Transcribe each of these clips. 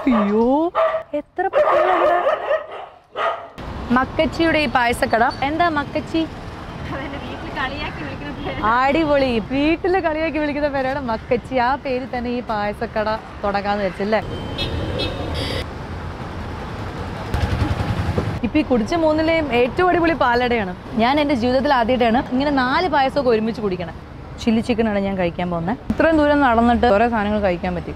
അയ്യോ എത്ര പട്ടികളാ മക്കച്ചിയുടെ ഈ പായസക്കട എന്താ മക്കച്ചി അടിപൊളി വീട്ടില് കളിയാക്കി വിളിക്കുന്ന പേരാണ് മക്കച്ചി ആ പേര് തന്നെ ഈ പായസക്കട തുടങ്ങാന്ന് വെച്ചല്ലേ ഇപ്പൊ ഈ കുടിച്ച മൂന്നിലെയും ഏറ്റവും അടിപൊളി പാലടയാണ് ഞാൻ എൻ്റെ ജീവിതത്തിൽ ആദ്യമായിട്ടാണ് ഇങ്ങനെ നാല് പായസമൊക്കെ ഒരുമിച്ച് കുടിക്കണം ചില്ലി ചിക്കനാണ് ഞാൻ കഴിക്കാൻ പോകുന്നത് ഇത്രയും ദൂരം നടന്നിട്ട് കുറേ സാധനങ്ങൾ കഴിക്കാൻ പറ്റി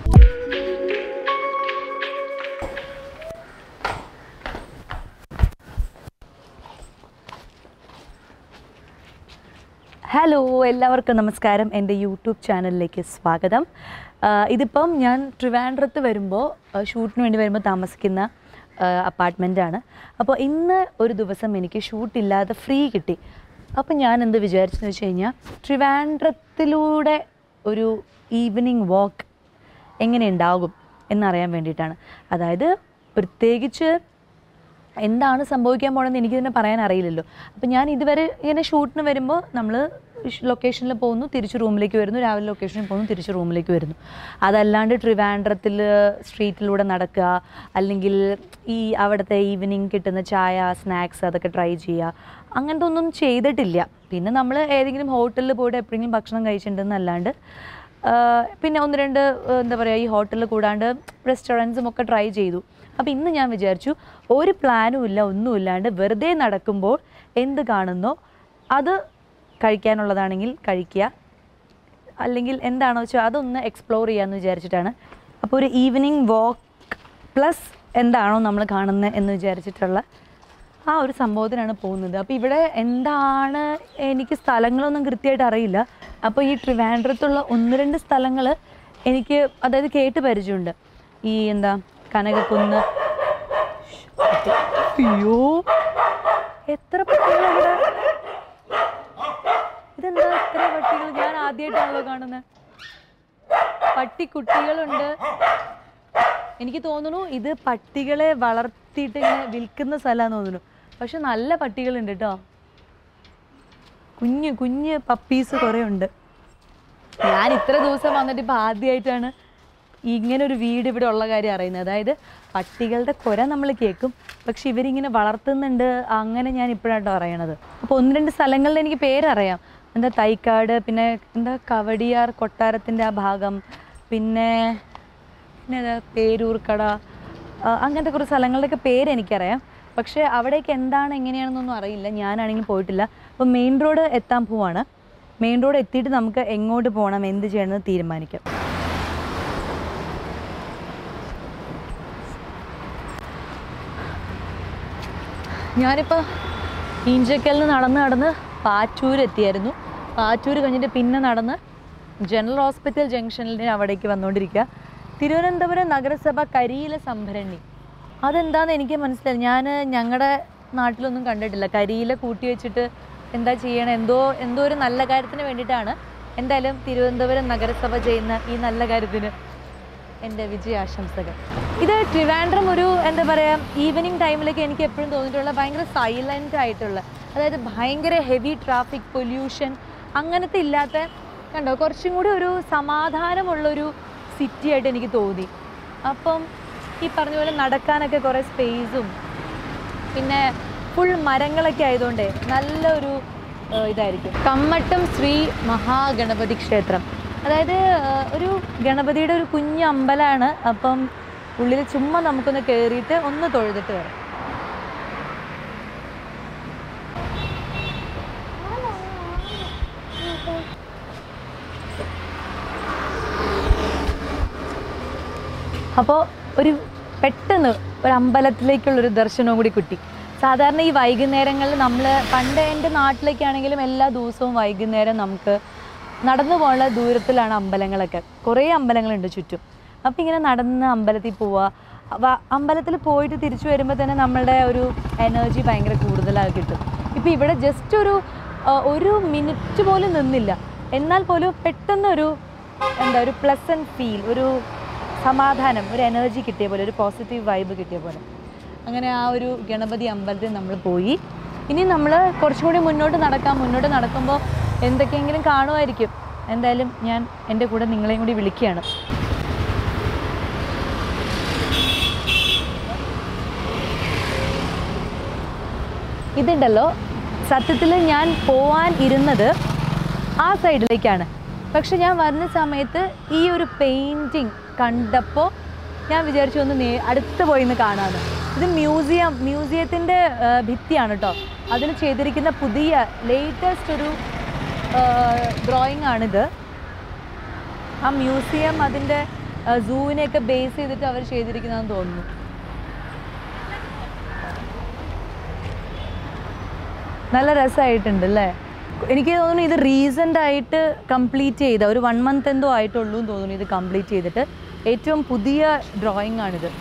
ഹലോ എല്ലാവർക്കും നമസ്കാരം എൻ്റെ യൂട്യൂബ് ചാനലിലേക്ക് സ്വാഗതം ആഹ് ഇതിപ്പം ഞാൻ ട്രിവാൻഡ്രത്ത് വരുമ്പോൾ ഷൂട്ടിന് വേണ്ടി വരുമ്പോൾ താമസിക്കുന്ന അപ്പാർട്ട്മെൻറ്റാണ് അപ്പോൾ ഇന്ന് ഒരു ദിവസം എനിക്ക് ഷൂട്ടില്ലാതെ ഫ്രീ കിട്ടി അപ്പോൾ ഞാൻ എന്ത് വിചാരിച്ചെന്ന് വെച്ച് കഴിഞ്ഞാൽ ട്രിവാൻഡ്രത്തിലൂടെ ഒരു ഈവനിങ് വാക്ക് എങ്ങനെ ഉണ്ടാകും എന്നറിയാൻ വേണ്ടിയിട്ടാണ് അതായത് പ്രത്യേകിച്ച് എന്താണ് സംഭവിക്കാൻ പോണെന്ന് എനിക്ക് തന്നെ പറയാൻ അറിയില്ലല്ലോ അപ്പം ഞാൻ ഇതുവരെ ഇങ്ങനെ ഷൂട്ടിന് വരുമ്പോൾ നമ്മൾ ലൊക്കേഷനിൽ പോകുന്നു തിരിച്ച് റൂമിലേക്ക് വരുന്നു രാവിലെ ലൊക്കേഷനിൽ പോകുന്നു തിരിച്ച് റൂമിലേക്ക് വരുന്നു അതല്ലാണ്ട് ട്രിവാൻഡ്രത്തിൽ സ്ട്രീറ്റിലൂടെ നടക്കുക അല്ലെങ്കിൽ ഈ അവിടുത്തെ ഈവനിങ് കിട്ടുന്ന ചായ സ്നാക്സ് അതൊക്കെ ട്രൈ ചെയ്യുക അങ്ങനത്തെ ഒന്നും ചെയ്തിട്ടില്ല പിന്നെ നമ്മൾ ഏതെങ്കിലും ഹോട്ടലിൽ പോയിട്ട് എപ്പോഴെങ്കിലും ഭക്ഷണം കഴിച്ചിട്ടുണ്ടെന്നല്ലാണ്ട് ആഹ് പിന്നെ ഒന്ന് രണ്ട് ആഹ് എന്താ പറയുക ഈ ഹോട്ടലിൽ കൂടാണ്ട് റെസ്റ്റോറൻറ്റ്സും ഒക്കെ ട്രൈ ചെയ്തു അപ്പോൾ ഇന്ന് ഞാൻ വിചാരിച്ചു ഒരു പ്ലാനും ഇല്ല ഒന്നുമില്ലാണ്ട് വെറുതെ നടക്കുമ്പോൾ എന്ത് കാണുന്നോ അത് കഴിക്കാനുള്ളതാണെങ്കിൽ കഴിക്കുക അല്ലെങ്കിൽ എന്താണോ വെച്ചാൽ അതൊന്ന് എക്സ്പ്ലോർ ചെയ്യാമെന്ന് വിചാരിച്ചിട്ടാണ് അപ്പോൾ ഒരു ഈവനിങ് വാക്ക് പ്ലസ് എന്താണോ നമ്മൾ കാണുന്നത് എന്ന് വിചാരിച്ചിട്ടുള്ള ആ ഒരു സംഭവത്തിനാണ് പോകുന്നത് അപ്പോൾ ഇവിടെ എന്താണ് എനിക്ക് സ്ഥലങ്ങളൊന്നും കൃത്യമായിട്ട് അറിയില്ല അപ്പോൾ ഈ ട്രിവാൻഡ്രത്തുള്ള ഒന്ന് രണ്ട് സ്ഥലങ്ങൾ എനിക്ക് അതായത് കേട്ട് പരിചയമുണ്ട് ഈ എന്താ കനകക്കുന്ന് അയ്യോ എത്ര പട്ടികളാ ഇവിടെ ഇതെന്താ ഇത്ര പട്ടികൾ ഞാൻ ആദ്യമായിട്ടാണല്ലോ കാണുന്നത് പട്ടിക്കുട്ടികളുണ്ട് എനിക്ക് തോന്നുന്നു ഇത് പട്ടികളെ വളർത്തിയിട്ട് ഇങ്ങനെ വിൽക്കുന്ന സ്ഥലമാണെന്ന് തോന്നുന്നു പക്ഷെ നല്ല പട്ടികളുണ്ട് കേട്ടോ കുഞ്ഞ് കുഞ്ഞ് പപ്പീസ് കുറേ ഉണ്ട് ഞാൻ ഇത്ര ദിവസം വന്നിട്ട് ഇപ്പോൾ ആദ്യമായിട്ടാണ് ഇങ്ങനെ ഒരു വീട് ഇവിടെ ഉള്ള കാര്യം അറിയുന്നത് അതായത് പട്ടികളുടെ കുര നമ്മൾ കേൾക്കും പക്ഷെ ഇവരിങ്ങനെ വളർത്തുന്നുണ്ട് അങ്ങനെ ഞാൻ ഇപ്പോഴാട്ടോ അറിയണത് അപ്പോൾ ഒന്ന് രണ്ട് സ്ഥലങ്ങളിൽ എനിക്ക് പേരറിയാം എന്താ തൈക്കാട് പിന്നെ എന്താ കവടിയാർ കൊട്ടാരത്തിൻ്റെ ആ ഭാഗം പിന്നെ പിന്നെ ഏതാ പേരൂർക്കട ആ, അങ്ങനത്തെ കുറച്ച് സ്ഥലങ്ങളുടെയൊക്കെ പേര് എനിക്കറിയാം പക്ഷേ അവിടേക്ക് എന്താണ് എങ്ങനെയാണെന്നൊന്നും അറിയില്ല ഞാനാണെങ്കിൽ പോയിട്ടില്ല അപ്പോൾ മെയിൻ റോഡ് എത്താൻ പോവാണ് മെയിൻ റോഡ് എത്തിയിട്ട് നമുക്ക് എങ്ങോട്ട് പോകണം എന്ത് ചെയ്യണമെന്ന് തീരുമാനിക്കാം ഞാനിപ്പോൾ ഈഞ്ചക്കലിൽ നിന്ന് നടന്ന് നടന്ന് പാറ്റൂർ എത്തിയായിരുന്നു പാറ്റൂർ കഴിഞ്ഞിട്ട് പിന്നെ നടന്ന് ജനറൽ ഹോസ്പിറ്റൽ ജംഗ്ഷനിൽ അവിടേക്ക് വന്നുകൊണ്ടിരിക്കുക തിരുവനന്തപുരം നഗരസഭ കരിയില സംഭരണി അതെന്താണെന്ന് എനിക്ക് മനസ്സിലായി ഞാൻ ഞങ്ങളുടെ നാട്ടിലൊന്നും കണ്ടിട്ടില്ല കരിയില കൂട്ടി വെച്ചിട്ട് എന്താ ചെയ്യണം എന്തോ എന്തോ ഒരു നല്ല കാര്യത്തിന് വേണ്ടിയിട്ടാണ് എന്തായാലും തിരുവനന്തപുരം നഗരസഭ ചെയ്യുന്ന ഈ നല്ല കാര്യത്തിന് എൻ്റെ വിജയാശംസകൾ ഇത് ട്രിവാൻഡ്രം ഒരു എന്താ പറയുക ഈവനിങ് ടൈമിലേക്ക് എനിക്ക് എപ്പോഴും തോന്നിയിട്ടുള്ള ഭയങ്കര സൈലൻ്റ് ആയിട്ടുള്ള അതായത് ഭയങ്കര ഹെവി ട്രാഫിക് പൊല്യൂഷൻ അങ്ങനത്തെ ഇല്ലാത്ത കണ്ടോ കുറച്ചും കൂടി ഒരു സമാധാനമുള്ളൊരു സിറ്റി ആയിട്ട് എനിക്ക് തോന്നി അപ്പം ഈ പറഞ്ഞ പോലെ നടക്കാനൊക്കെ കുറേ സ്പേസും പിന്നെ ഫുൾ മരങ്ങളൊക്കെ ആയതുകൊണ്ട് നല്ലൊരു ഏഹ്, ഇതായിരിക്കും കമ്മട്ടം ശ്രീ മഹാഗണപതി ക്ഷേത്രം അതായത് ഏഹ്, ഒരു ഗണപതിയുടെ ഒരു കുഞ്ഞ് അമ്പലമാണ് അപ്പം ഉള്ളിൽ ചുമ്മാ നമുക്കൊന്ന് കയറിയിട്ട് ഒന്ന് തൊഴുതിട്ട് വരാം അപ്പോൾ ഒരു പെട്ടെന്ന് ഒരു അമ്പലത്തിലേക്കുള്ളൊരു ദർശനവും കൂടി കിട്ടി സാധാരണ ഈ വൈകുന്നേരങ്ങളിൽ നമ്മൾ പണ്ട് എൻ്റെ നാട്ടിലേക്കാണെങ്കിലും എല്ലാ ദിവസവും വൈകുന്നേരം നമുക്ക് നടന്നു പോകാനുള്ള ദൂരത്തിലാണ് അമ്പലങ്ങളൊക്കെ കുറേ അമ്പലങ്ങളുണ്ട് ചുറ്റും അപ്പോൾ ഇങ്ങനെ നടന്ന് അമ്പലത്തിൽ പോവുക വ- അമ്പലത്തിൽ പോയിട്ട് തിരിച്ചു വരുമ്പോൾ തന്നെ നമ്മളുടെ ഒരു എനർജി ഭയങ്കര കൂടുതലായി കിട്ടും ഇപ്പോൾ ഇവിടെ ജസ്റ്റ് ഒരു ആ, ഒരു മിനിറ്റ് പോലും നിന്നില്ല എന്നാൽ പോലും പെട്ടെന്നൊരു എന്താ ഒരു പ്ലസൻറ്റ് ഫീൽ ഒരു സമാധാനം ഒരു എനർജി കിട്ടിയ പോലെ ഒരു പോസിറ്റീവ് വൈബ് കിട്ടിയ പോലെ അങ്ങനെ ആ ഒരു ഗണപതി അമ്പലത്തിൽ നമ്മൾ പോയി ഇനി നമ്മൾ കുറച്ചും കൂടി മുന്നോട്ട് നടക്കാം മുന്നോട്ട് നടക്കുമ്പോൾ എന്തൊക്കെയെങ്കിലും കാണുമായിരിക്കും എന്തായാലും ഞാൻ എൻ്റെ കൂടെ നിങ്ങളെയും കൂടി വിളിക്കുകയാണ് ഇതുണ്ടല്ലോ സത്യത്തിൽ ഞാൻ പോവാൻ ഇരുന്നത് ആ സൈഡിലേക്കാണ് പക്ഷെ ഞാൻ വരുന്ന സമയത്ത് ഈ ഒരു പെയിൻറ്റിങ് കണ്ടപ്പോൾ ഞാൻ വിചാരിച്ചു ഒന്ന് നേ അടുത്ത് പോയി ഒന്ന് കാണാമെന്ന് ഇത് മ്യൂസിയം മ്യൂസിയത്തിൻ്റെ ഭിത്തിയാണ് കേട്ടോ അതിൽ ചെയ്തിരിക്കുന്ന പുതിയ ലേറ്റസ്റ്റ് ഒരു ഡ്രോയിങ് ആണിത് ആ മ്യൂസിയം അതിൻ്റെ സൂവിനെയൊക്കെ ബേസ് ചെയ്തിട്ട് അവർ ചെയ്തിരിക്കുന്നതെന്ന് തോന്നുന്നു നല്ല രസമായിട്ടുണ്ട് അല്ലേ എനിക്ക് തോന്നുന്നു ഇത് റീസെൻ്റ് ആയിട്ട് കംപ്ലീറ്റ് ചെയ്ത ഒരു വൺ മന്ത് എന്തോ ആയിട്ടുള്ളൂ എന്ന് തോന്നുന്നു ഇത് കംപ്ലീറ്റ് ചെയ്തിട്ട് ഏറ്റവും പുതിയ ഡ്രോയിങ് ആണിത്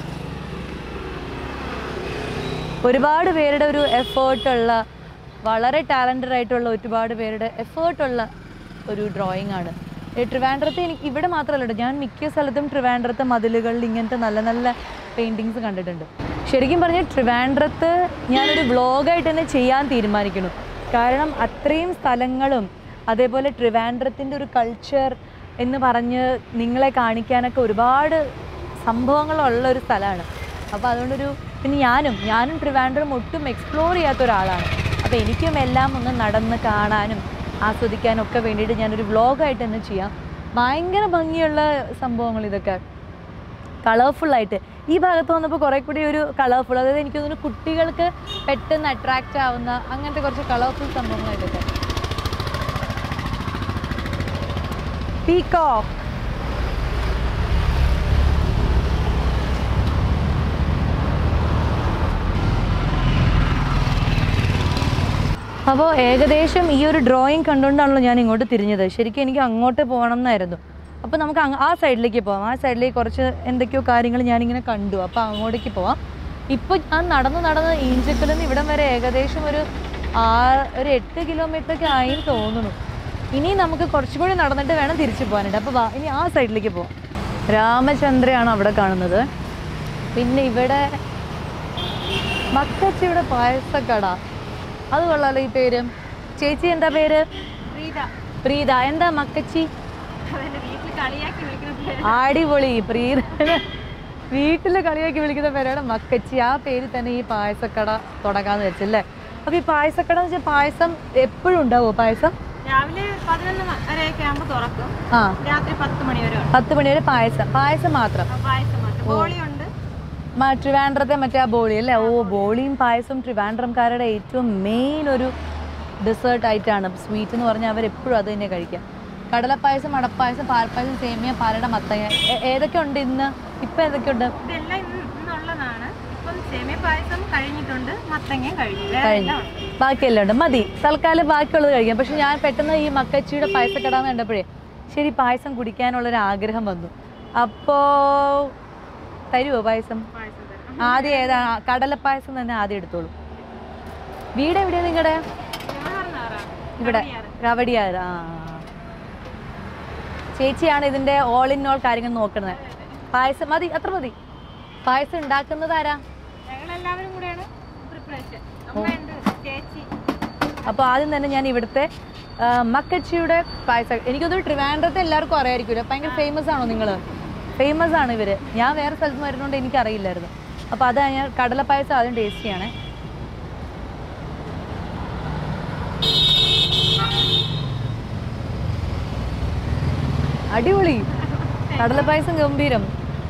ഒരുപാട് പേരുടെ ഒരു എഫേർട്ടുള്ള വളരെ ടാലൻറ്റഡ് ആയിട്ടുള്ള ഒരുപാട് പേരുടെ എഫേർട്ടുള്ള ഒരു ഡ്രോയിങ് ആണ് ഈ ട്രിവാൻഡ്രത്ത് എനിക്ക് ഇവിടെ മാത്രമല്ല കേട്ടോ ഞാൻ മിക്ക സ്ഥലത്തും ട്രിവാൻഡ്രത്തെ മതിലുകളിൽ ഇങ്ങനത്തെ നല്ല നല്ല പെയിൻറ്റിങ്സ് കണ്ടിട്ടുണ്ട് ശരിക്കും പറഞ്ഞാൽ ട്രിവാൻഡ്രത്ത് ഞാനൊരു വ്ളോഗായിട്ട് തന്നെ ചെയ്യാൻ തീരുമാനിക്കുന്നു കാരണം അത്രയും സ്ഥലങ്ങളും അതേപോലെ ട്രിവാൻഡ്രത്തിൻ്റെ ഒരു കൾച്ചർ എന്ന് പറഞ്ഞ് നിങ്ങളെ കാണിക്കാനൊക്കെ ഒരുപാട് സംഭവങ്ങളുള്ള ഒരു സ്ഥലമാണ് അപ്പോൾ അതുകൊണ്ടൊരു പിന്നെ ഞാനും ഞാനും ട്രിവാൻഡ്രം ഒട്ടും എക്സ്പ്ലോർ ചെയ്യാത്ത ഒരാളാണ് അപ്പോൾ എനിക്കും എല്ലാം ഒന്ന് നടന്ന് കാണാനും ആസ്വദിക്കാനും ഒക്കെ വേണ്ടിയിട്ട് ഞാനൊരു വ്ളോഗായിട്ട് തന്നെ ചെയ്യാം ഭയങ്കര ഭംഗിയുള്ള സംഭവങ്ങൾ ഇതൊക്കെ കളർഫുൾ ആയിട്ട് ഈ ഭാഗത്ത് വന്നപ്പോൾ കുറേ കൂടി ഒരു കളർഫുൾ അതായത് എനിക്ക് തോന്നുന്നു കുട്ടികൾക്ക് പെട്ടെന്ന് അട്രാക്റ്റ് ആവുന്ന അങ്ങനത്തെ കുറച്ച് കളർഫുൾ സംഭവങ്ങളായിട്ടൊക്കെ പീകോക്ക് അപ്പോൾ ഏകദേശം ഈ ഒരു ഡ്രോയിങ് കണ്ടുകൊണ്ടാണല്ലോ ഞാൻ ഇങ്ങോട്ട് തിരിഞ്ഞത് ശരിക്കും എനിക്ക് അങ്ങോട്ട് പോകണം എന്നായിരുന്നു അപ്പോൾ നമുക്ക് അങ്ങ് ആ സൈഡിലേക്ക് പോവാം ആ സൈഡിലേക്ക് കുറച്ച് എന്തൊക്കെയോ കാര്യങ്ങൾ ഞാനിങ്ങനെ കണ്ടു അപ്പോൾ അങ്ങോട്ടേക്ക് പോവാം ഇപ്പോൾ ഞാൻ നടന്ന് നടന്ന് ഈഞ്ചക്കലിൽ നിന്ന് ഇവിടം വരെ ഏകദേശം ഒരു ആ ഒരു എട്ട് കിലോമീറ്റർ ഒക്കെ ആയി എന്ന് തോന്നുന്നു ഇനി നമുക്ക് കുറച്ചും കൂടി നടന്നിട്ട് വേണം തിരിച്ചു പോകാനായിട്ട് അപ്പോൾ വാ ഇനി ആ സൈഡിലേക്ക് പോവാം രാമചന്ദ്രയാണ് അവിടെ കാണുന്നത് പിന്നെ ഇവിടെ മക്കച്ചിയുടെ പായസക്കട അത് കൊള്ളാലോ ഈ പേര് ചേച്ചി എന്താ പേര് പ്രീത പ്രീത എന്താ മക്കച്ചി അതെന്റെ വീട്ടിൽ കളിയാക്കി വിളിക്കുന്ന പേര് അടിപൊളി പ്രീത വീട്ടിൽ കളിയാക്കി വിളിക്കുന്ന പേരാണ് മക്കച്ചി ആ പേര് തന്നെ ഈ പായസക്കട തുടങ്ങാന്ന് വെച്ചല്ലേ അപ്പൊ ഈ പായസക്കട എന്ന് വെച്ചാൽ പായസം എപ്പോഴും ഉണ്ടാവോ പായസം രാവിലെ പതിനൊന്ന് മ- വരെയൊക്കെ ആകുമ്പോൾ തുറക്കും ആ രാത്രി പത്ത് മണി വരെ ഉണ്ട് പത്ത് മണി വരെ പായസം പായസം മാത്രം ആ, പായസം മാത്രം ബോളിയുണ്ട് മ- ട്രിവാൻഡ്രത്തെ മറ്റേ ആ ബോളി അല്ലേ ഓ ബോളിയും പായസവും ട്രിവാൻഡ്രംകാരുടെ ഏറ്റവും മെയിൻ ഒരു ഡെസേർട്ട് ആയിട്ടാണ് സ്വീറ്റ് എന്ന് പറഞ്ഞാൽ അവർ എപ്പോഴും അത് തന്നെ കഴിക്കുക കടലപ്പായസം അടപ്പായസം പാൽപ്പായസം സേമിയ പാലട മത്തങ്ങ ഏ- ഏതൊക്കെ ഉണ്ട് ഇന്ന് ഇപ്പം ഏതൊക്കെ ഉണ്ട് ഇതെല്ലാം ഇന്ന് ഇന്നുള്ളതാണ് ഇപ്പം സേമിയ പായസം കഴിഞ്ഞിട്ടുണ്ട് മത്തങ്ങ കഴിഞ്ഞു വേറെ കഴിഞ്ഞു എല്ലാം ഉണ്ട് ബാക്കിയെല്ലാം ഉണ്ട് മതി തൽക്കാലം ബാക്കിയുള്ളത് കഴിക്കാം പക്ഷെ ഞാൻ പെട്ടെന്ന് ഈ മക്കച്ചിയുടെ പായസക്കടാന്ന് കണ്ടപ്പോഴേ ശരി പായസം കുടിക്കാനുള്ളൊരു ആഗ്രഹം വന്നു അപ്പോൾ തരുമോ പായസം പായസം തരാം ആദ്യം ഏതാ കടലപ്പായസം തന്നെ ആദ്യം എടുത്തോളൂ വീട് എവിടെയാണ് നിങ്ങളുടെ ജവഹർലാലാണ്. ഇവിടെ റവടിയാറ് ആ ചേച്ചിയാണ് ഇതിന്റെ ഓൾ ഇൻ ഓൾ കാര്യങ്ങൾ നോക്കുന്നത് പായസം മതി അത്ര മതി പായസം ഉണ്ടാക്കുന്നത് ആരാ ഞങ്ങളെല്ലാവരും കൂടെയാണ് പ്രിപ്പറേഷൻ അമ്മയുണ്ട് ചേച്ചി അപ്പോൾ ആദ്യം തന്നെ ഞാൻ ഇവിടുത്തെ ആ, മക്കച്ചിയുടെ പായസം എനിക്കൊന്ന് ട്രിവാൻഡ്രത്തെ എല്ലാവർക്കും അറിയായിരിക്കുമല്ലോ ഭയങ്കര ഫേമസ് ആണോ നിങ്ങൾ ഫേമസ് ആണ് ഇവര് ഞാൻ വേറെ സ്ഥലത്ത് നിന്ന് വരുന്നതുകൊണ്ട് എനിക്കറിയില്ലായിരുന്നു അപ്പോൾ അതാ ഞാൻ കടല പായസം ആദ്യം ടേസ്റ്റ് ചെയ്യണേ അടിപൊളി കടല പായസം ഗംഭീരം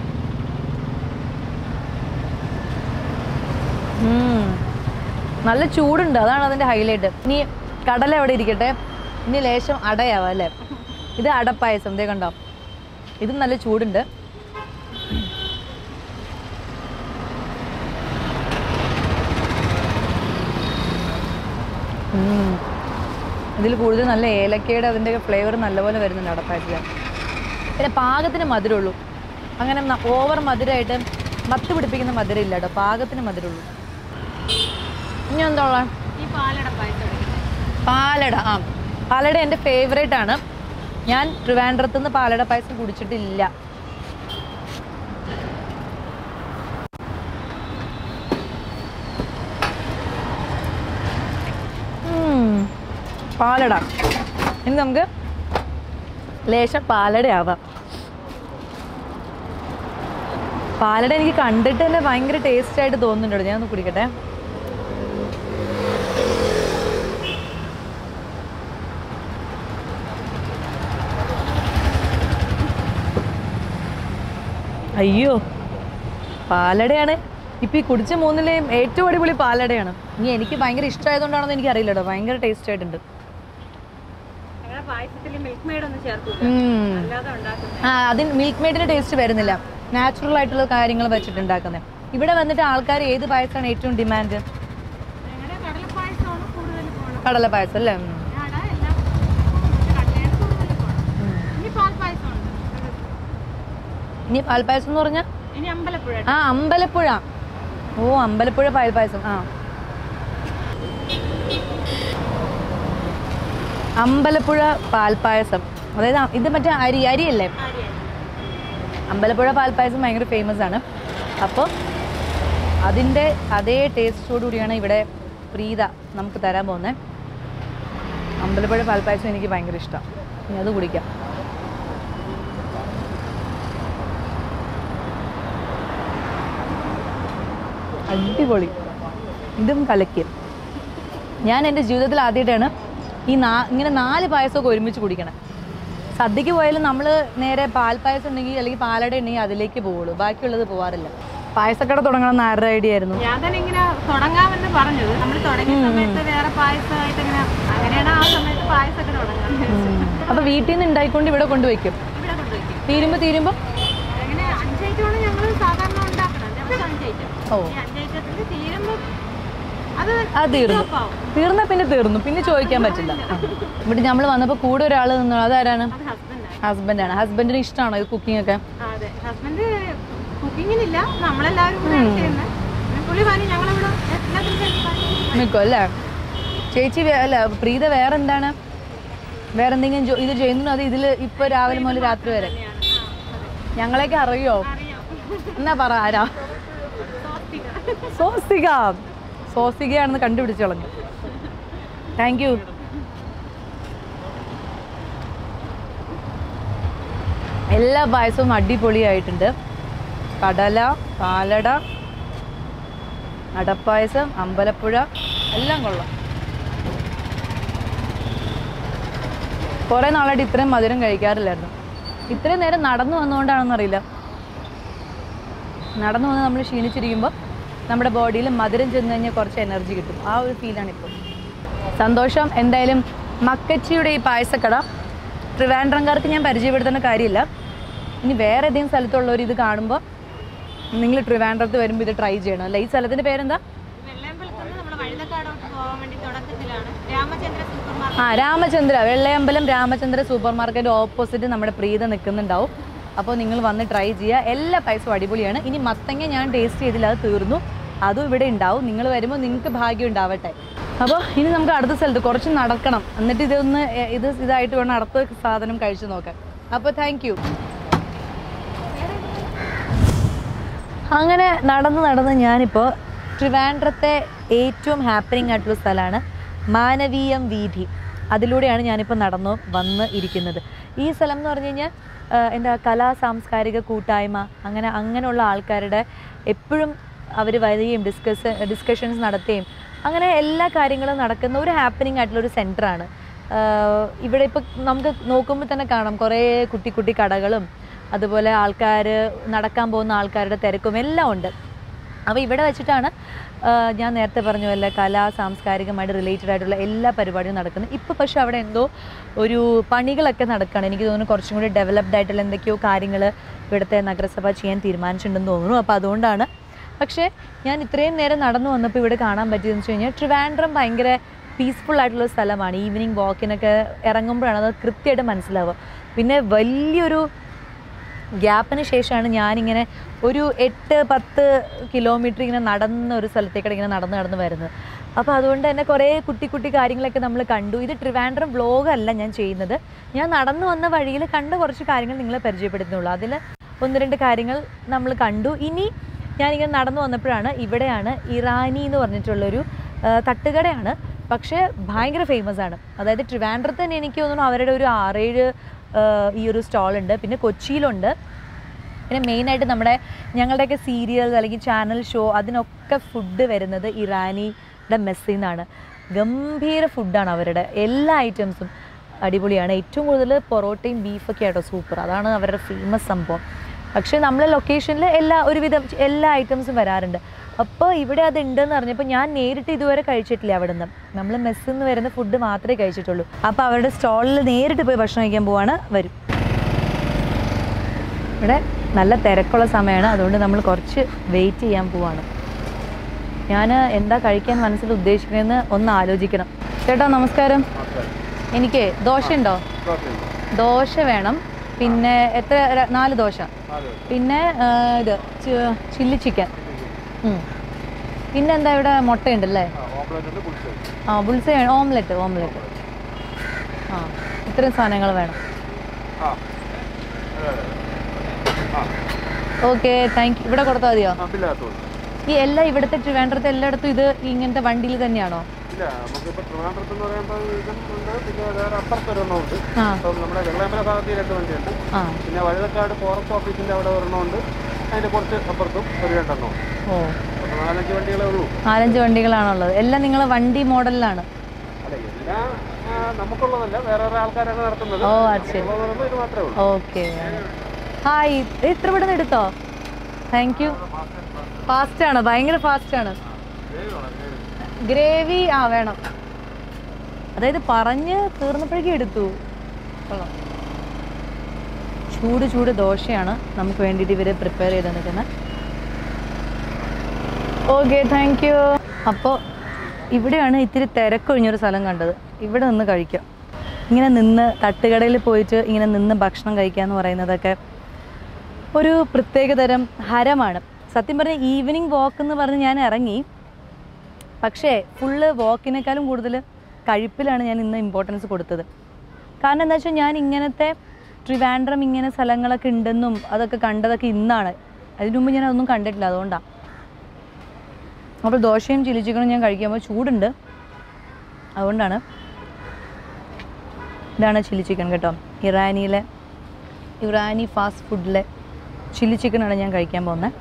ഉം. നല്ല ചൂടുണ്ട് അതാണ് അതിന്റെ ഹൈലൈറ്റ് ഇനി കടല എവിടെ ഇരിക്കട്ടെ ഇനി ലേശം അടയാവാം അല്ലേ ഇത് അടപ്പായസം ഇതേ കണ്ടോ ഇതും നല്ല ചൂടുണ്ട് ഉം. ഇതിൽ കൂടുതൽ നല്ല ഏലക്കയുടെ അതിൻ്റെ ഫ്ലേവർ നല്ലപോലെ വരുന്നുണ്ട് അടപ്പായത്തിൽ പിന്നെ പാകത്തിന് മധുരമുള്ളൂ അങ്ങനെ ഓവർ മധുരമായിട്ട് മത്ത് പിടിപ്പിക്കുന്ന മധുരം ഇല്ല കേട്ടോ പാകത്തിന് മധുരമുള്ളൂ ഇനി എന്താ ഉള്ളത് ഈ പാലട പായസം എടുക്കുന്നത് പാലട ആ പാലട എൻ്റെ ഫേവറേറ്റ് ആണ് ഞാൻ ട്രിവാൻഡ്രത്ത് നിന്ന് പാലട പായസം കുടിച്ചിട്ടില്ല ഉം. പാലട ഇനി നമുക്ക് ലേശം പാലട ആവാം പാലട എനിക്ക് കണ്ടിട്ട് തന്നെ ഭയങ്കര ടേസ്റ്റ് ആയിട്ട് തോന്നുന്നുണ്ട് ഞാൻ ഒന്ന് കുടിക്കട്ടെ അയ്യോ പാലടയാണ് ഇപ്പം ഈ കുടിച്ച മൂന്നിലെയും ഏറ്റവും അടിപൊളി പാലടയാണ് ഇനി എനിക്ക് ഭയങ്കര ഇഷ്ടമായതുകൊണ്ടാണെന്ന് എനിക്ക് അറിയില്ല കേട്ടോ ഭയങ്കര ടേസ്റ്റ് ആയിട്ടുണ്ട് ഞങ്ങളുടെ പായസത്തിൽ മിൽക്ക് മെയ്ഡ് ഒന്നും ചേർക്കൂല ഉം. അല്ലാതെ ഉണ്ടാക്കുന്നത് ആ അതിന് മിൽക്ക് മെയ്ഡിന്റെ ടേസ്റ്റ് വരുന്നില്ല നാച്ചുറൽ ആയിട്ടുള്ള കാര്യങ്ങൾ വെച്ചിട്ട് ഉണ്ടാക്കുന്നത് ഇവിടെ വന്നിട്ട് ആൾക്കാർ ഏത് പായസമാണ് ഏറ്റവും ഡിമാൻഡ് ഞങ്ങളുടെ കടല പായസമാണ് കൂടുതൽ പോകണം കടല പായസം അല്ലേ ഉം. ഞങ്ങളുടെ എല്ലാം കടലയാണ് കൂടുതൽ പോകണം ഇനി പാൽ പായസമുണ്ട് ഇനി പാൽപ്പായസം എന്ന് പറഞ്ഞാൽ ഇനി അമ്പലപ്പുഴ ആ അമ്പലപ്പുഴ ഓ അമ്പലപ്പുഴ പാൽപ്പായസം ആ അമ്പലപ്പുഴ പാൽപ്പായസം അതായത് അ- ഇത് മറ്റേ അരി അരിയല്ലേ ആര്യ അമ്പലപ്പുഴ പാൽപ്പായസം ഭയങ്കര ഫേമസ് ആണ് അപ്പോൾ അതിൻ്റെ അതേ ടേസ്റ്റോടു കൂടിയാണ് ഇവിടെ പ്രീത നമുക്ക് തരാൻ പോകുന്നത് അമ്പലപ്പുഴ പാൽപ്പായസം എനിക്ക് ഭയങ്കര ഇഷ്ടം ഇനി അത് കുടിക്കാം അടിപൊളി ഇതും കലക്കി ഞാൻ എൻ്റെ ജീവിതത്തിൽ ആദ്യമായിട്ടാണ് ഈ നാ ഇങ്ങനെ നാല് പായസമൊക്കെ ഒരുമിച്ച് കുടിക്കണം സദ്യക്ക് പോയാലും നമ്മൾ നേരെ പാൽ പായസം ഉണ്ടെങ്കിൽ അല്ലെങ്കിൽ പാലട ഉണ്ടെങ്കിൽ അതിലേക്ക് പോവുള്ളൂ ബാക്കിയുള്ളത് പോവാറില്ല പായസക്കട തുടങ്ങണം എന്ന് ആരുടെ ഐഡിയ ആയിരുന്നു ഞാൻ തന്നെ ഇങ്ങനെ തുടങ്ങാമെന്ന് പറഞ്ഞത് നമ്മൾ തുടങ്ങിയ സമയത്ത് വേറെ പായസമായിട്ട് ഇങ്ങനെ അങ്ങനെയാണ് ആ സമയത്ത് പായസമൊക്കെ തുടങ്ങാൻ അപ്പോൾ വീട്ടിൽ നിന്ന് ഉണ്ടായിക്കൊണ്ട് ഇവിടെ കൊണ്ടുവയ്ക്കും ഇവിടെ കൊണ്ടുവയ്ക്കും തീരുമ്പോൾ തീരുമ്പോൾ അങ്ങനെ അഞ്ചൈറ്റമാണ് ഞങ്ങൾ സാധാരണ ഉണ്ടാക്കുന്നത് ദിവസം അഞ്ചൈറ്റം ഓ ഈ അഞ്ചൈറ്റത്തിൽ തീരുമ്പോൾ അത് അത് തീർന്നു stop ആവും. തീർന്നാൽ പിന്നെ തീർന്നു പിന്നെ ചോദിക്കാൻ പറ്റില്ല ആ. ഇവിടെ നമ്മൾ വന്നപ്പോൾ കൂടെ ഒരാൾ നിന്നു അതാരാണ് അത് ഹസ്ബൻഡാണ് ഹസ്ബൻഡാണ് ഹസ്ബൻഡിന് ഇഷ്ടമാണോ ഈ കുക്കിംഗ് ഒക്കെ അതെ ഹസ്ബൻഡ് കുക്കിങ്ങിനില്ല നമ്മളെല്ലാവരും കൂടെയാണ് ചെയ്യുന്നത് പിന്നെ പുള്ളി പറഞ്ഞു ഞങ്ങളിവിടെ എല്ലാത്തിനും help ആണ്. നിൽക്കും അല്ലേ ചേച്ചി വേ- അല്ല പ്രീത വേറെ എന്താണ് വേറെ എന്തെങ്കിലും ജോ- ഇത് ചെയ്യുന്നു അത് ഇതിൽ ഇപ്പോൾ രാവിലെ മുതൽ രാത്രി വരെ തന്നെയാണ്. ആ, അതെ. ഞങ്ങളെയൊക്കെ അറിയോ അറിയാം എന്നാ പറ ആരാ സ്വാസ്തിക. സോസിക സോസികയാണെന്ന് കണ്ടുപിടിച്ച് കളഞ്ഞു താങ്ക് യു എല്ലാ പായസവും അടിപൊളിയായിട്ടുണ്ട് കടല പാലട അടപ്പായസം അമ്പലപ്പുഴ എല്ലാം കൊള്ളാം കുറേ നാളായിട്ട് ഇത്രയും മധുരം കഴിക്കാറില്ലായിരുന്നു ഇത്രയും നേരം നടന്നു വന്നുകൊണ്ടാണെന്നറിയില്ല നടന്നു വന്ന് നമ്മൾ ക്ഷീണിച്ചിരിക്കുമ്പോൾ നമ്മുടെ ബോഡിയിൽ മധുരം ചെന്ന് കഴിഞ്ഞാൽ കുറച്ച് എനർജി കിട്ടും ആ ഒരു ഫീലാണ് ഇപ്പോൾ സന്തോഷം എന്തായാലും മക്കച്ചിയുടെ ഈ പായസക്കട ട്രിവാൻഡ്രംകാർക്ക് ഞാൻ പരിചയപ്പെടുത്തേണ്ട കാര്യമില്ല ഇനി വേറെ ഏതെങ്കിലും സ്ഥലത്തുള്ളവർ ഇത് കാണുമ്പോൾ നിങ്ങൾ ട്രിവാൻഡ്രത്ത് വരുമ്പോൾ ഇത് ട്രൈ ചെയ്യണം അല്ല ഈ സ്ഥലത്തിൻ്റെ പേരെന്താ വെള്ളയമ്പലത്ത് നിന്ന് നമ്മൾ വഴുതക്കാടോട്ട് പോകാൻ വേണ്ടി തുടക്കത്തിലാണ് രാമചന്ദ്ര സൂപ്പർ മാർക്കറ്റ് ആ Ramachandra Vellayambalam Ramachandra super market opposite നമ്മുടെ പ്രീത നിൽക്കുന്നുണ്ടാവും അപ്പോൾ നിങ്ങൾ വന്ന് ട്രൈ ചെയ്യുക എല്ലാ പൈസയും അടിപൊളിയാണ് ഇനി മത്തങ്ങ ഞാൻ ടേസ്റ്റ് ചെയ്തില്ല അത് തീർന്നു അതും ഇവിടെ ഉണ്ടാവും നിങ്ങൾ വരുമ്പോൾ നിങ്ങൾക്ക് ഭാഗ്യം ഉണ്ടാവട്ടെ അപ്പോൾ ഇനി നമുക്ക് അടുത്ത സ്ഥലത്ത് കുറച്ച് നടക്കണം എന്നിട്ട് ഇതൊന്ന് എ, ഇത് ഇതായിട്ട് വേണം അടുത്ത സാധനം കഴിച്ചു നോക്കാൻ അപ്പോൾ താങ്ക് യു അങ്ങനെ നടന്ന് നടന്ന് ഞാനിപ്പോൾ ട്രിവാൻഡ്രത്തെ ഏറ്റവും ഹാപ്പനിങ് ആയിട്ടുള്ള സ്ഥലമാണ് മാനവീയം വീഥി അതിലൂടെയാണ് ഞാനിപ്പോൾ നടന്നു വന്ന് ഇരിക്കുന്നത് ഈ സ്ഥലം എന്ന് പറഞ്ഞു കഴിഞ്ഞാൽ ആഹ് എന്താ കലാ സാംസ്കാരിക കൂട്ടായ്മ അങ്ങനെ അങ്ങനെയുള്ള ആൾക്കാരുടെ എപ്പോഴും അവർ വരികയും ഡിസ്കസ് ഡിസ്കഷൻസ് നടത്തുകയും അങ്ങനെ എല്ലാ കാര്യങ്ങളും നടക്കുന്ന ഒരു ഹാപ്പനിങ് ആയിട്ടുള്ള ഒരു സെൻറ്ററാണ് ഇവിടെ ഇപ്പോൾ നമുക്ക് നോക്കുമ്പോൾ തന്നെ കാണാം കുറേ കുട്ടി കുട്ടി കടകളും അതുപോലെ ആൾക്കാർ നടക്കാൻ പോകുന്ന ആൾക്കാരുടെ തിരക്കും എല്ലാം ഉണ്ട് അപ്പോൾ ഇവിടെ വെച്ചിട്ടാണ് ആ, ഞാൻ നേരത്തെ പറഞ്ഞ പോലെ കലാ സാംസ്കാരികമായിട്ട് റിലേറ്റഡ് ആയിട്ടുള്ള എല്ലാ പരിപാടിയും നടക്കുന്നത് ഇപ്പോൾ പക്ഷേ അവിടെ എന്തോ ഒരു പണികളൊക്കെ നടക്കുകയാണ് എനിക്ക് തോന്നുന്നു കുറച്ചും കൂടി ഡെവലപ്ഡ് ആയിട്ടുള്ള എന്തൊക്കെയോ കാര്യങ്ങൾ ഇവിടുത്തെ നഗരസഭ ചെയ്യാൻ തീരുമാനിച്ചിട്ടുണ്ടെന്ന് തോന്നുന്നു അപ്പോൾ അതുകൊണ്ടാണ് പക്ഷേ ഞാൻ ഇത്രയും നേരം നടന്നു വന്നപ്പോൾ ഇവിടെ കാണാൻ പറ്റിയതെന്ന് വെച്ച് കഴിഞ്ഞാൽ ട്രിവാൻഡ്രം ഭയങ്കര പീസ്ഫുൾ ആയിട്ടുള്ള സ്ഥലമാണ് ഈവനിങ് വാക്കിനൊക്കെ ഇറങ്ങുമ്പോഴാണ് അത് കൃത്യമായിട്ട് മനസ്സിലാവുക പിന്നെ വലിയൊരു ഗ്യാപ്പിന് ശേഷമാണ് ഞാനിങ്ങനെ ഒരു എട്ട് പത്ത് കിലോമീറ്റർ ഇങ്ങനെ നടന്ന ഒരു സ്ഥലത്തേക്കാണ് ഇങ്ങനെ നടന്ന് നടന്ന് വരുന്നത് അപ്പോൾ അതുകൊണ്ട് തന്നെ കുറേ കുട്ടി കുട്ടി കാര്യങ്ങളൊക്കെ നമ്മൾ കണ്ടു ഇത് ട്രിവാൻഡ്രം വ്ലോഗല്ല ഞാൻ ചെയ്യുന്നത് ഞാൻ നടന്നു വന്ന വഴിയിൽ കണ്ട കുറച്ച് കാര്യങ്ങൾ നിങ്ങളെ പരിചയപ്പെടുത്തുന്നുള്ളൂ അതിൽ ഒന്ന് രണ്ട് കാര്യങ്ങൾ നമ്മൾ കണ്ടു ഇനി ഞാനിങ്ങനെ നടന്നു വന്നപ്പോഴാണ് ഇവിടെയാണ് ഇറാനി എന്ന് പറഞ്ഞിട്ടുള്ളൊരു ആ, തട്ടുകടയാണ് പക്ഷേ ഭയങ്കര ഫേമസ് ആണ് അതായത് ട്രിവാൻഡ്രത്ത് തന്നെ എനിക്ക് തോന്നുന്നു അവരുടെ ഒരു ആറേഴ് ആ, ഈ ഒരു സ്റ്റോൾ ഉണ്ട് പിന്നെ കൊച്ചിയിലുണ്ട് പിന്നെ മെയിനായിട്ട് നമ്മുടെ ഞങ്ങളുടെയൊക്കെ സീരിയൽസ് അല്ലെങ്കിൽ ചാനൽ ഷോ അതിനൊക്കെ ഫുഡ് വരുന്നത് ഇറാനിയുടെ മെസ്സിൽ നിന്നാണ് ഗംഭീര ഫുഡാണ് അവരുടെ എല്ലാ ഐറ്റംസും അടിപൊളിയാണ് ഏറ്റവും കൂടുതൽ പൊറോട്ടയും ബീഫൊക്കെ ആട്ടോ സൂപ്പർ അതാണ് അവരുടെ ഫേമസ് സംഭവം പക്ഷേ നമ്മളെ ലൊക്കേഷനിൽ എല്ലാ ഒരുവിധം എല്ലാ ഐറ്റംസും വരാറുണ്ട് അപ്പോൾ ഇവിടെ അത് ഉണ്ടെന്ന് അറിഞ്ഞപ്പോൾ ഞാൻ നേരിട്ട് ഇതുവരെ കഴിച്ചിട്ടില്ല അവിടെ നിന്ന് നമ്മൾ മെസ്സിൽ നിന്ന് വരുന്ന ഫുഡ് മാത്രമേ കഴിച്ചിട്ടുള്ളൂ അപ്പോൾ അവരുടെ സ്റ്റോളിൽ നേരിട്ട് പോയി ഭക്ഷണം കഴിക്കാൻ പോവാണ് വരും ഇവിടെ നല്ല തിരക്കുള്ള സമയമാണ് അതുകൊണ്ട് നമ്മൾ കുറച്ച് വെയിറ്റ് ചെയ്യാൻ പോവാണ് ഞാൻ എന്താ കഴിക്കാൻ മനസ്സിൽ ഉദ്ദേശിക്കുന്നതെന്ന് ഒന്ന് ആലോചിക്കണം ചേട്ടാ നമസ്കാരം എനിക്ക് ദോശ ഉണ്ടോ ദോശ വേണം പിന്നെ എത്ര ര- നാല് ദോശ പിന്നെ ആ, ഇത് ചി- ചില്ലി ചിക്കൻ ഉം. പിന്നെ എന്താ ഇവിടെ മുട്ടയുണ്ടല്ലേ ആ ബുൾസ ഓംലെറ്റ് ഓംലെറ്റ് ആ ഇത്രയും സാധനങ്ങൾ വേണം ഓക്കെ താങ്ക് യു ഇവിടെ കൊടുത്താൽ മതിയോ ഈ എല്ലാ ഇവിടുത്തെ ട്രിവാൻഡ്രത്തെ എല്ലായിടത്തും ഇത് ഇങ്ങനത്തെ വണ്ടിയിൽ തന്നെയാണോ ഇല്ല നമുക്കിപ്പോ ട്രിവാൻഡ്രത്ത് എന്ന് പറയുമ്പോൾ ഇതും ഉണ്ട് പിന്നെ വേറെ അപ്പുറത്ത് ഒരെണ്ണമുണ്ട് ആ ഇപ്പം നമ്മുടെ വെള്ളയമ്പല ഭാഗത്ത് ഈ രണ്ട് വണ്ടിയുണ്ട് ആ പിന്നെ വഴുതക്കാട് ഫോറസ്റ്റ് ഓഫീസിന്റെ അവിടെ ഒരെണ്ണമുണ്ട് അതിന്റെ കുറച്ച് അപ്പുറത്തും ഒരു രണ്ടെണ്ണം ഓ അപ്പൊ നാലഞ്ച് വണ്ടികളേ ഉള്ളൂ നാലഞ്ച് വണ്ടികളാണുള്ളത് എല്ലാം നിങ്ങൾ വണ്ടി മോഡലിലാണ് അല്ല എല്ലാം ആ, നമുക്കുള്ളതല്ല വേറെ വേറെ ആൾക്കാരാണ് നടത്തുന്നത് ഓ അത് ശരി ഉള്ളത് പറയുമ്പോൾ ഇത് മാത്രമേ ഉള്ളൂ ഓക്കെ ഹായ് ഇത്ര ഇവിടെ എടുത്തോ താങ്ക് യു ഫാസ്റ്റ് ആണ് ഭയങ്കര ഫാസ്റ്റ് ആണ് ഗ്രേവി ആ വേണം അതായത് പറഞ്ഞ് തീർന്നപ്പോഴേക്കും എടുത്തു കൊള്ളാം ചൂട് ചൂട് ദോശയാണ് നമുക്ക് വേണ്ടിയിട്ട് ഇവർ പ്രിപ്പയർ ചെയ്ത് നിൽക്കുന്നത് ഓക്കെ താങ്ക് യു അപ്പോൾ ഇവിടെയാണ് ഇത്തിരി തിരക്കൊഴിഞ്ഞൊരു സ്ഥലം കണ്ടത് ഇവിടെ നിന്ന് കഴിക്കാം ഇങ്ങനെ നിന്ന് തട്ടുകടയിൽ പോയിട്ട് ഇങ്ങനെ നിന്ന് ഭക്ഷണം കഴിക്കുക എന്ന് പറയുന്നതൊക്കെ ഒരു പ്രത്യേകതരം ഹരമാണ് സത്യം പറഞ്ഞാൽ ഈവനിങ് വാക്ക് എന്ന് പറഞ്ഞ് ഞാൻ ഇറങ്ങി പക്ഷേ ഫുള്ള് വാക്കിനേക്കാളും കൂടുതൽ കഴിപ്പിലാണ് ഞാൻ ഇന്ന് ഇമ്പോർട്ടൻസ് കൊടുത്തത് കാരണം എന്താ വെച്ചാൽ ഞാൻ ഇങ്ങനത്തെ ട്രിവാൻഡ്രം ഇങ്ങനെ സ്ഥലങ്ങളൊക്കെ ഉണ്ടെന്നും അതൊക്കെ കണ്ടതൊക്കെ ഇന്നാണ് അതിനു മുമ്പ് ഞാൻ അതൊന്നും കണ്ടിട്ടില്ല അതുകൊണ്ടാണ് അപ്പോൾ ദോശയും ചില്ലി ചിക്കനും ഞാൻ കഴിക്കുമ്പോൾ ചൂടുണ്ട് അതുകൊണ്ടാണ് ഇതാണ് ചില്ലി ചിക്കൻ കേട്ടോ ഇറാനിയിലെ ഇറാനി ഫാസ്റ്റ് ഫുഡിലെ ചില്ലി ചിക്കനാണ് ഞാൻ കഴിക്കാൻ പോകുന്നത്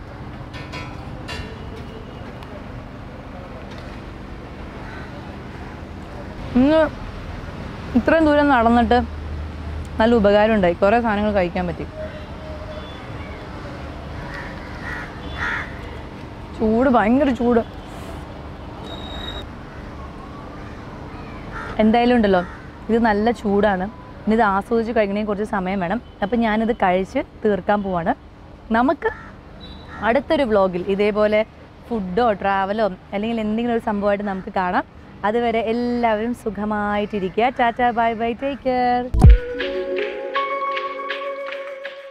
ഇന്ന് ഇത്രയും ദൂരം നടന്നിട്ട് നല്ല ഉപകാരം ഉണ്ടായി കുറേ സാധനങ്ങൾ കഴിക്കാൻ പറ്റി ചൂട് ഭയങ്കര ചൂട് എന്തായാലും ഉണ്ടല്ലോ ഇത് നല്ല ചൂടാണ് ഇനി ഇത് ആസ്വദിച്ച് കഴിക്കണമെങ്കിൽ കുറച്ച് സമയം വേണം അപ്പം ഞാനിത് കഴിച്ച് തീർക്കാൻ പോവാണ് നമുക്ക് അടുത്തൊരു വ്ളോഗിൽ ഇതേപോലെ ഫുഡോ ട്രാവലോ അല്ലെങ്കിൽ എന്തെങ്കിലും ഒരു സംഭവമായിട്ട് നമുക്ക് കാണാം അതുവരെ എല്ലാവരും സുഖമായിട്ടിരിക്കുക tata bye bye take care